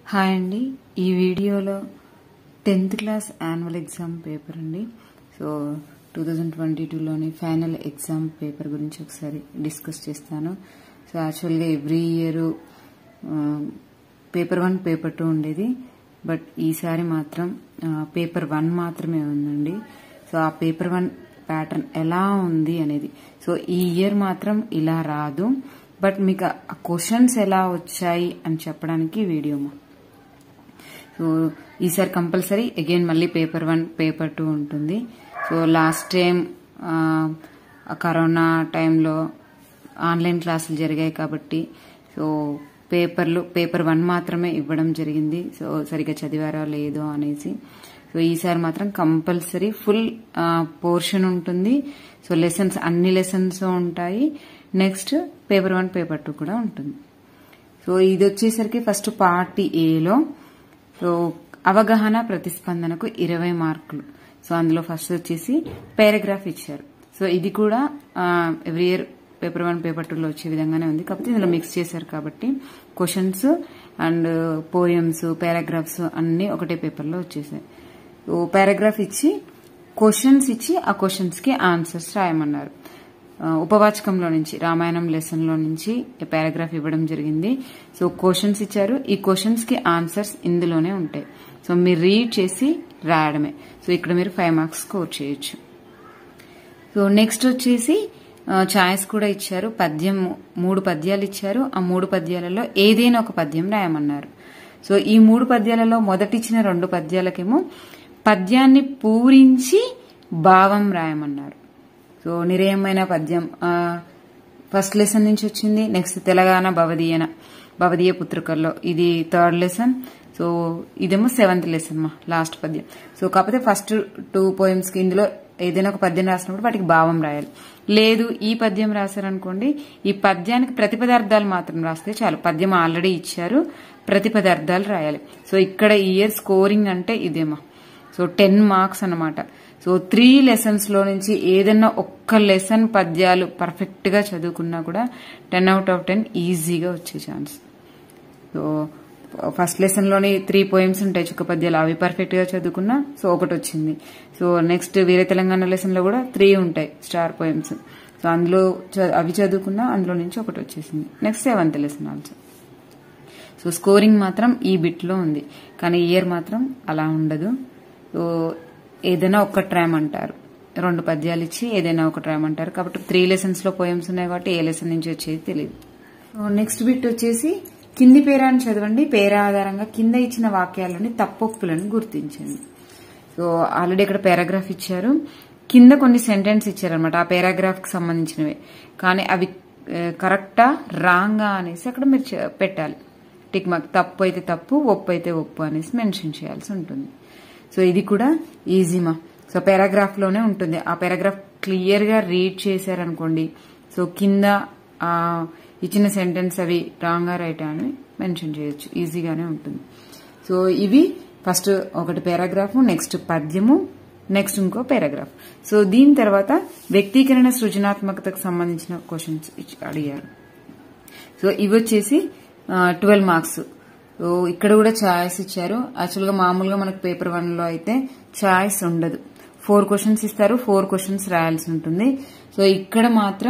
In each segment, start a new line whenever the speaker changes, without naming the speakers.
hi అండి ఈ వీడియోలో tenth class annual exam paper అండి సో టూ థౌజండ్ ట్వంటీ టూలోని ఫైనల్ ఎగ్జామ్ పేపర్ గురించి ఒకసారి డిస్కస్ చేస్తాను సో యాక్చువల్గా every year paper one paper two ఉండేది బట్ ఈసారి మాత్రం పేపర్ వన్ మాత్రమే ఉందండి సో ఆ పేపర్ వన్ ప్యాటర్న్ ఎలా ఉంది అనేది సో ఈ ఇయర్ మాత్రం ఇలా రాదు బట్ మీకు ఆ క్వశ్చన్స్ ఎలా వచ్చాయి అని చెప్పడానికి వీడియో మా సో ఈసారి కంపల్సరీ అగైన్ మళ్ళీ పేపర్ వన్ పేపర్ టూ ఉంటుంది సో లాస్ట్ టైం కరోనా టైంలో ఆన్లైన్ క్లాసులు జరిగాయి కాబట్టి సో పేపర్లు పేపర్ వన్ మాత్రమే ఇవ్వడం జరిగింది సో సరిగ్గా చదివారా లేదో అనేసి సో ఈసారి మాత్రం కంపల్సరీ ఫుల్ పోర్షన్ ఉంటుంది సో లెసన్స్ అన్ని లెసన్స్ ఉంటాయి next paper one paper two కూడా ఉంటుంది సో ఇది వచ్చేసరికి ఫస్ట్ పార్టీ ఏలో సో అవగాహన ప్రతిస్పందనకు ఇరవై మార్కులు సో అందులో ఫస్ట్ వచ్చేసి పారాగ్రాఫ్ ఇచ్చారు సో ఇది కూడా every year paper one paper టూలో వచ్చే విధంగానే ఉంది కాకపోతే ఇందులో మిక్స్ చేశారు కాబట్టి క్వశ్చన్స్ అండ్ పోయమ్స్ పారాగ్రాఫ్స్ అన్ని ఒకటే పేపర్లో వచ్చేసాయి సో పారాగ్రాఫ్ ఇచ్చి క్వశ్చన్స్ ఇచ్చి ఆ క్వశ్చన్స్ కి ఆన్సర్స్ రాయమన్నారు ఉపవాచకంలో నుంచి రామాయణం లెసన్ లో నుంచి పారాగ్రాఫ్ ఇవ్వడం జరిగింది సో క్వశ్చన్స్ ఇచ్చారు ఈ క్వశ్చన్స్ కి ఆన్సర్స్ ఇందులోనే ఉంటాయి సో మీరు రీడ్ చేసి రాయడమే సో ఇక్కడ మీరు ఫైవ్ మార్క్స్ స్కోర్ చేయొచ్చు సో నెక్స్ట్ వచ్చేసి ఛాయిస్ కూడా ఇచ్చారు పద్యం మూడు పద్యాలు ఇచ్చారు ఆ మూడు పద్యాలలో ఏదైనా ఒక పద్యం రాయమన్నారు సో ఈ మూడు పద్యాలలో మొదటిచ్చిన రెండు పద్యాలకేమో పద్యాన్ని పూరించి భావం రాయమన్నారు సో నిరేయమైన పద్యం ఫస్ట్ లెసన్ నుంచి వచ్చింది నెక్స్ట్ తెలంగాణ భవదీయన భవదీయ పుత్రికల్లో ఇది థర్డ్ లెసన్ సో ఇదేమో సెవెంత్ లెసన్ మా లాస్ట్ పద్యం సో కాకపోతే ఫస్ట్ టూ పోయిమ్స్ కి ఇందులో ఏదైనా ఒక పద్యం రాసినప్పుడు వాటికి భావం రాయాలి లేదు ఈ పద్యం రాశారనుకోండి ఈ పద్యానికి ప్రతిపదార్థాలు మాత్రం రాస్తే చాలు పద్యం ఆల్రెడీ ఇచ్చారు ప్రతిపదార్థాలు రాయాలి సో ఇక్కడ ఇయర్ స్కోరింగ్ అంటే ఇదేమా సో టెన్ మార్క్స్ అనమాట సో త్రీ లెసన్స్ లో నుంచి ఏదన్నా ఒక్క లెసన్ పద్యాలు పర్ఫెక్ట్ గా చదువుకున్నా కూడా టెన్ అవుట్ ఆఫ్ టెన్ ఈజీగా వచ్చే ఛాన్స్ సో ఫస్ట్ లెసన్ లోని త్రీ పోయిమ్స్ ఉంటాయి చుక్క పద్యాలు అవి పర్ఫెక్ట్ గా చదువుకున్నా సో ఒకటి వచ్చింది so next Veera Telangana lesson లో కూడా త్రీ ఉంటాయి స్టార్ పోయిమ్స్ సో అందులో అవి చదువుకున్నా అందులో నుంచి ఒకటి వచ్చేసింది next seventh lesson also so scoring మాత్రం ఈ బిట్ లో ఉంది కానీ ఇయర్ మాత్రం అలా ఉండదు సో ఏదైనా ఒక్కటి రాయమంటారు రెండు పద్యాలు ఇచ్చి ఏదైనా ఒకటి రాయమంటారు కాబట్టి త్రీ లెసన్స్ లో పోయమ్స్ ఉన్నాయి కాబట్టి ఏ లెసన్ నుంచి వచ్చేది తెలియదు నెక్స్ట్ బిట్ వచ్చేసి కింది పేరాన్ని చదవండి పేరా ఆధారంగా కింద ఇచ్చిన వాక్యాలని తప్పొప్పులను గుర్తించండి సో ఆల్రెడీ ఇక్కడ పారాగ్రాఫ్ ఇచ్చారు కింద కొన్ని సెంటెన్స్ ఇచ్చారనమాట ఆ పారాగ్రాఫ్ కి సంబంధించినవి కానీ అవి కరెక్టా రాంగా అనేసి అక్కడ మీరు పెట్టాలి టిక్ మార్క్ తప్పు అయితే తప్పు ఒప్పు అయితే ఒప్పు అనేసి మెన్షన్ చేయాల్సి ఉంటుంది సో ఇది కూడా ఈజీమా సో పారాగ్రాఫ్ లోనే ఉంటుంది ఆ పారాగ్రాఫ్ క్లియర్ గా రీడ్ చేశారనుకోండి సో కింద ఇచ్చిన సెంటెన్స్ అవి రాంగ్ రైట్ అని మెన్షన్ చేయొచ్చు ఈజీగానే ఉంటుంది సో ఇవి ఫస్ట్ ఒకటి పారాగ్రాఫ్ నెక్స్ట్ పద్యము నెక్స్ట్ ఇంకో పారాగ్రాఫ్ సో దీని తర్వాత వ్యక్తీకరణ సృజనాత్మకతకు సంబంధించిన క్వశ్చన్స్ అడిగారు సో ఇవి వచ్చేసి ట్వెల్వ్ మార్క్స్ సో ఇక్కడ కూడా ఛాయిస్ ఇచ్చారు యాక్చువల్గా మామూలుగా మనకు పేపర్ వన్ లో అయితే ఛాయిస్ ఉండదు ఫోర్ క్వశ్చన్స్ ఇస్తారు ఫోర్ క్వశ్చన్స్ రాయాల్సి ఉంటుంది సో ఇక్కడ మాత్రం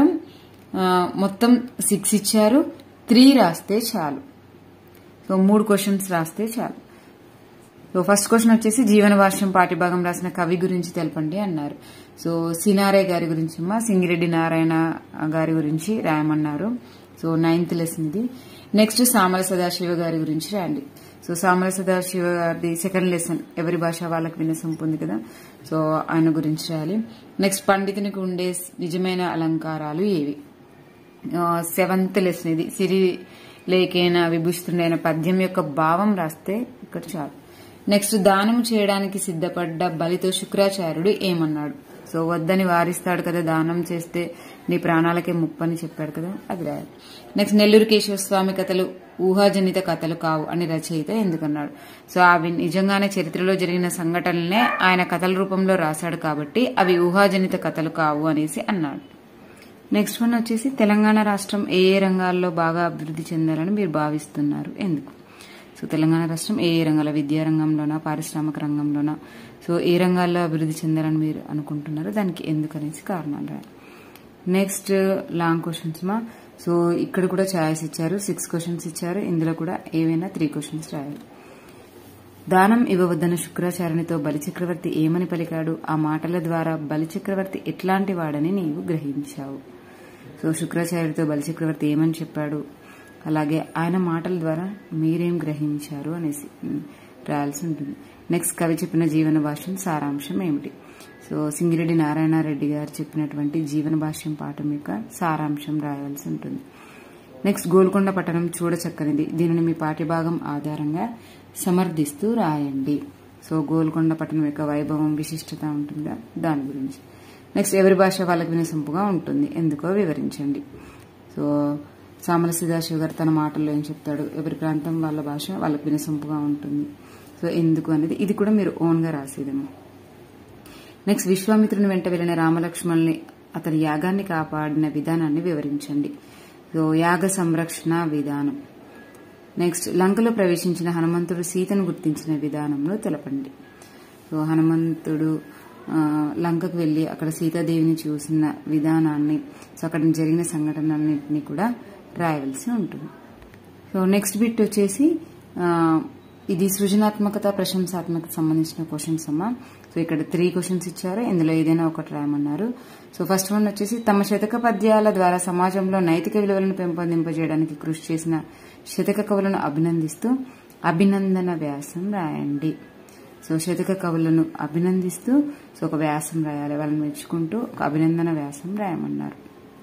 మొత్తం సిక్స్ ఇచ్చారు త్రీ రాస్తే చాలు సో మూడు క్వశ్చన్స్ రాస్తే చాలు సో ఫస్ట్ క్వశ్చన్ వచ్చేసి జీవన భాష్యం పాఠ్యభాగం రాసిన కవి గురించి తెలపండి అన్నారు సో సినారే గారి గురించి మా సింగిరెడ్డి నారాయణ గారి గురించి రాయమన్నారు సో నైన్త్ లెసన్ ఇది నెక్స్ట్ సామల సదాశివ గారి గురించి రాయండి సో సామల సదాశివ గారిది సెకండ్ లెసన్ ఎవరి భాష వాళ్ళకి వినసంపు ఉంది కదా సో ఆయన గురించి రాయాలి నెక్స్ట్ పండితునికి ఉండే నిజమైన అలంకారాలు ఏవి సెవెంత్ లెసన్ ఇది సిరి లేకైన విభూషితుండైన పద్యం యొక్క భావం రాస్తే ఇక్కడ చాలు నెక్స్ట్ దానం చేయడానికి సిద్ధపడ్డ బలితో శుక్రాచార్యుడు ఏమన్నాడు సో వద్దని వారిస్తాడు కదా దానం చేస్తే నీ ప్రాణాలకే ముప్పని చెప్పాడు కదా అది రాయాలి నెక్స్ట్ నెల్లూరు కేశవ స్వామి కథలు ఊహాజనిత కథలు కావు అని రచయిత ఎందుకన్నాడు సో అవి నిజంగానే చరిత్రలో జరిగిన సంఘటనలనే ఆయన కథల రూపంలో రాశాడు కాబట్టి అవి ఊహాజనిత కథలు కావు అనేసి అన్నాడు నెక్స్ట్ వన్ వచ్చేసి తెలంగాణ రాష్ట్రం ఏ ఏ రంగాల్లో బాగా అభివృద్ధి చెందాలని మీరు భావిస్తున్నారు ఎందుకు సో తెలంగాణ రాష్ట్రం ఏ ఏ రంగాల విద్యా రంగంలోనా పారిశ్రామిక రంగంలోనా సో ఏ రంగాల్లో అభివృద్ధి చెందాలని మీరు అనుకుంటున్నారో దానికి ఎందుకనేసి కారణాలు రాయాలి నెక్స్ట్ లాంగ్ క్వశ్చన్స్ మా సో ఇక్కడ కూడా ఛాయిస్ ఇచ్చారు సిక్స్ క్వశ్చన్స్ ఇచ్చారు ఇందులో కూడా ఏవైనా త్రీ క్వశ్చన్స్ రాయాలి దానం ఇవ్వవద్దన్న శుక్రాచార్యునితో బలిచక్రవర్తి ఏమని పలికాడు ఆ మాటల ద్వారా బలిచక్రవర్తి ఎట్లాంటి వాడని నీవు గ్రహించావు సో శుక్రాచార్యుడితో బలిచక్రవర్తి ఏమని చెప్పాడు అలాగే ఆయన మాటల ద్వారా మీరేం గ్రహించారు అనేసి ఉమ్, రాయాల్సి ఉంటుంది నెక్స్ట్ కవి చెప్పిన జీవన భాష్యం సారాంశం ఏమిటి సో సింగిరెడ్డి నారాయణరెడ్డి గారు చెప్పినటువంటి జీవన భాష్యం పాఠం యొక్క సారాంశం రాయాల్సి ఉంటుంది నెక్స్ట్ గోల్కొండ పట్టణం చూడచక్కనిది దీనిని మీ పాఠ్యభాగం ఆధారంగా సమర్థిస్తూ రాయండి సో గోల్కొండ పట్టణం యొక్క వైభవం విశిష్టత ఉంటుందా దాని గురించి నెక్స్ట్ ఎవరి భాష వాళ్ళకి వినసొంపుగా ఉంటుంది ఎందుకో వివరించండి సో సామల సదాశివ గారు తన మాటల్లో ఏం చెప్తాడు ఎవరి ప్రాంతం వాళ్ళ భాష వాళ్ళకి వినసొంపుగా ఉంటుంది సో ఎందుకు అనేది ఇది కూడా మీరు ఓన్గా రాసేదేమో నెక్స్ట్ విశ్వామిత్రుని వెంట వెళ్లిన రామలక్ష్మణుల్ని అతని యాగాన్ని కాపాడిన విధానాన్ని వివరించండి సో యాగ సంరక్షణ విధానం నెక్స్ట్ లంకలో ప్రవేశించిన హనుమంతుడు సీతను గుర్తించిన విధానంలో తెలపండి సో హనుమంతుడు ఆ, లంకకు వెళ్లి అక్కడ సీతాదేవిని చూసిన విధానాన్ని సో అక్కడ జరిగిన సంఘటనలన్నింటినీ కూడా రాయవలసి ఉంటుంది సో నెక్స్ట్ బిట్ వచ్చేసి ఆ, ఇది సృజనాత్మకత ప్రశంసాత్మకత సంబంధించిన క్వశ్చన్స్ అమ్మా సో ఇక్కడ త్రీ క్వశ్చన్స్ ఇచ్చారు ఇందులో ఏదైనా ఒకటి రాయమన్నారు సో ఫస్ట్ వన్ వచ్చేసి తమ శతక పద్యాల ద్వారా సమాజంలో నైతిక విలువలను పెంపొందింపజేయడానికి కృషి చేసిన శతక కవులను అభినందిస్తూ అభినందన వ్యాసం రాయండి సో శతక కవులను అభినందిస్తూ సో ఒక వ్యాసం రాయాలి వాళ్ళని మెచ్చుకుంటూ ఒక అభినందన వ్యాసం రాయమన్నారు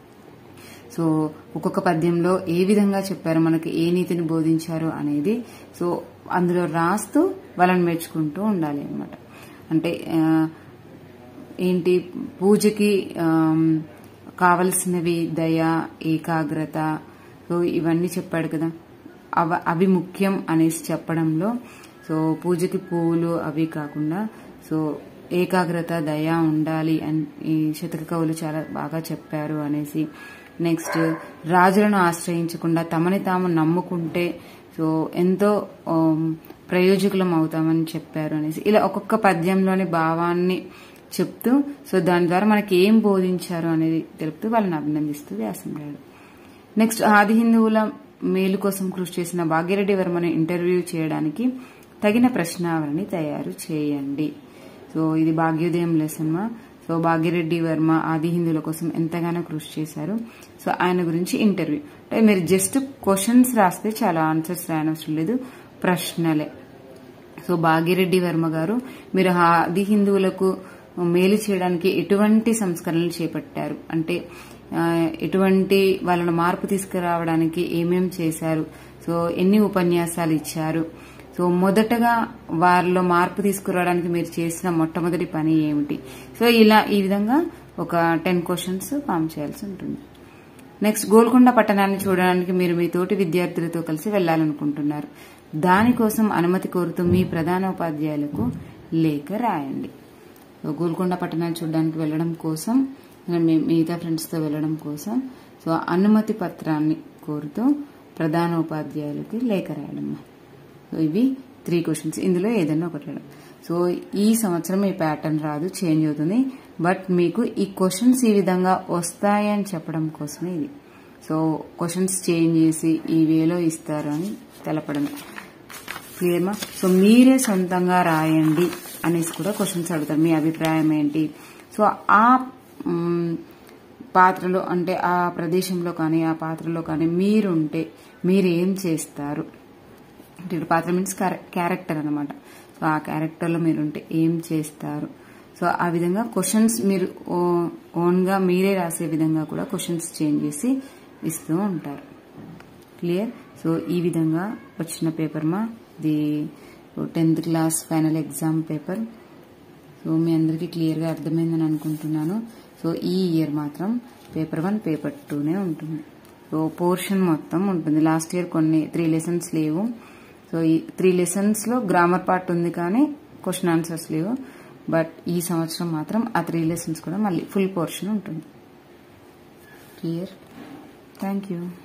సో ఒక్కొక్క పద్యంలో ఏ విధంగా చెప్పారు మనకి ఏ నీతిని బోధించారు అనేది సో అందులో రాస్తూ వాళ్ళని మెచ్చుకుంటూ ఉండాలి అనమాట అంటే ఆ, ఏంటి పూజకి ఆమ్, కావలసినవి దయ ఏకాగ్రత సో ఇవన్నీ చెప్పాడు కదా అవ అవి ముఖ్యం అనేసి చెప్పడంలో సో పూజకి పువ్వులు అవి కాకుండా సో ఏకాగ్రత దయ ఉండాలి అని ఈ శతక కవులు చాలా బాగా చెప్పారు అనేసి నెక్స్ట్ రాజులను ఆశ్రయించకుండా తమని తాము నమ్ముకుంటే సో ఎంతో ఆమ్, ప్రయోజకులం అవుతామని చెప్పారు అనేసి ఇలా ఒక్కొక్క పద్యంలోని భావాన్ని చెప్తూ సో దాని ద్వారా మనకి ఏం బోధించారు అనేది తెలుపుతూ వాళ్ళని అభినందిస్తూ వ్యాసం రాయడం నెక్స్ట్ ఆది హిందువుల మేలు కోసం కృషి చేసిన భాగ్యరెడ్డి వర్మను ఇంటర్వ్యూ చేయడానికి తగిన ప్రశ్నావళిని తయారు చేయండి సో ఇది భాగ్యోదయం లెసన్ మా సో భాగ్యరెడ్డి వర్మ ఆది హిందువుల కోసం ఎంతగానో కృషి చేశారు సో ఆయన గురించి ఇంటర్వ్యూ అంటే మీరు జస్ట్ క్వశ్చన్స్ రాస్తే చాలా ఆన్సర్స్ రాయనవసరం లేదు ప్రశ్నలే సో భాగ్యరెడ్డి వర్మ గారు మీరు ఆది హిందువులకు మేలు చేయడానికి ఎటువంటి సంస్కరణలు చేపట్టారు అంటే ఆ, ఎటువంటి వాళ్ళను మార్పు తీసుకురావడానికి ఏమేం చేశారు సో ఎన్ని ఉపన్యాసాలు ఇచ్చారు సో మొదటగా వారిలో మార్పు తీసుకురావడానికి మీరు చేసిన మొట్టమొదటి పని ఏమిటి సో ఇలా ఈ విధంగా ఒక టెన్ క్వశ్చన్స్ ఫామ్ చేయాల్సి ఉంటుంది నెక్స్ట్ గోల్కొండ పట్టణాన్ని చూడడానికి మీరు మీ తోటి విద్యార్థులతో కలిసి వెళ్లాలనుకుంటున్నారు దానికోసం అనుమతి కోరుతూ మీ ప్రధాన ఉపాధ్యాయులకు లేఖ రాయండి సో గోల్కొండ పట్టణాన్ని చూడడానికి వెళ్ళడం కోసం మీ మిగతా ఫ్రెండ్స్తో వెళ్ళడం కోసం సో అనుమతి పత్రాన్ని కోరుతూ ప్రధాన ఉపాధ్యాయులకి లేఖ రాయడం సో ఇవి త్రీ క్వశ్చన్స్ ఇందులో ఏదైనా ఒకటి రాయడం సో ఈ సంవత్సరం ఈ ప్యాటర్న్ రాదు చేంజ్ అవుతుంది బట్ మీకు ఈ క్వశ్చన్స్ ఈ విధంగా వస్తాయని చెప్పడం కోసమే ఇది సో క్వశ్చన్స్ చేంజ్ చేసి ఈ వేలో ఇస్తారు అని తెలపడం క్లియర్మా సో మీరే సొంతంగా రాయండి అనేసి కూడా క్వశ్చన్స్ అడుగుతారు మీ అభిప్రాయం ఏంటి సో ఆ మ్, పాత్రలో అంటే ఆ ప్రదేశంలో కానీ ఆ పాత్రలో కానీ మీరుంటే మీరు ఏం చేస్తారు అంటే ఇక్కడ పాత్ర మీన్స్ క్యారెక్టర్ అనమాట సో ఆ క్యారెక్టర్లో మీరుంటే ఏం చేస్తారు సో ఆ విధంగా క్వశ్చన్స్ మీరు ఓ- ఓన్గా మీరే రాసే విధంగా కూడా క్వశ్చన్స్ చేంజ్ చేసి ఇస్తూ ఉంటారు క్లియర్ సో ఈ విధంగా వచ్చిన పేపర్ మా the tenth class final exam paper so మీ అందరికీ క్లియర్గా అర్థమైందని అనుకుంటున్నాను సో ఈ ఇయర్ మాత్రం పేపర్ వన్ పేపర్ టూనే ఉంటుంది సో పోర్షన్ మొత్తం ఉంటుంది లాస్ట్ ఇయర్ కొన్ని త్రీ లెసన్స్ లేవు సో ఈ త్రీ లెసన్స్లో గ్రామర్ పార్ట్ ఉంది కానీ క్వశ్చన్ ఆన్సర్స్ లేవు బట్ ఈ సంవత్సరం మాత్రం ఆ త్రీ లెసన్స్ కూడా మళ్ళీ ఫుల్ పోర్షన్ ఉంటుంది క్లియర్ థ్యాంక్ యూ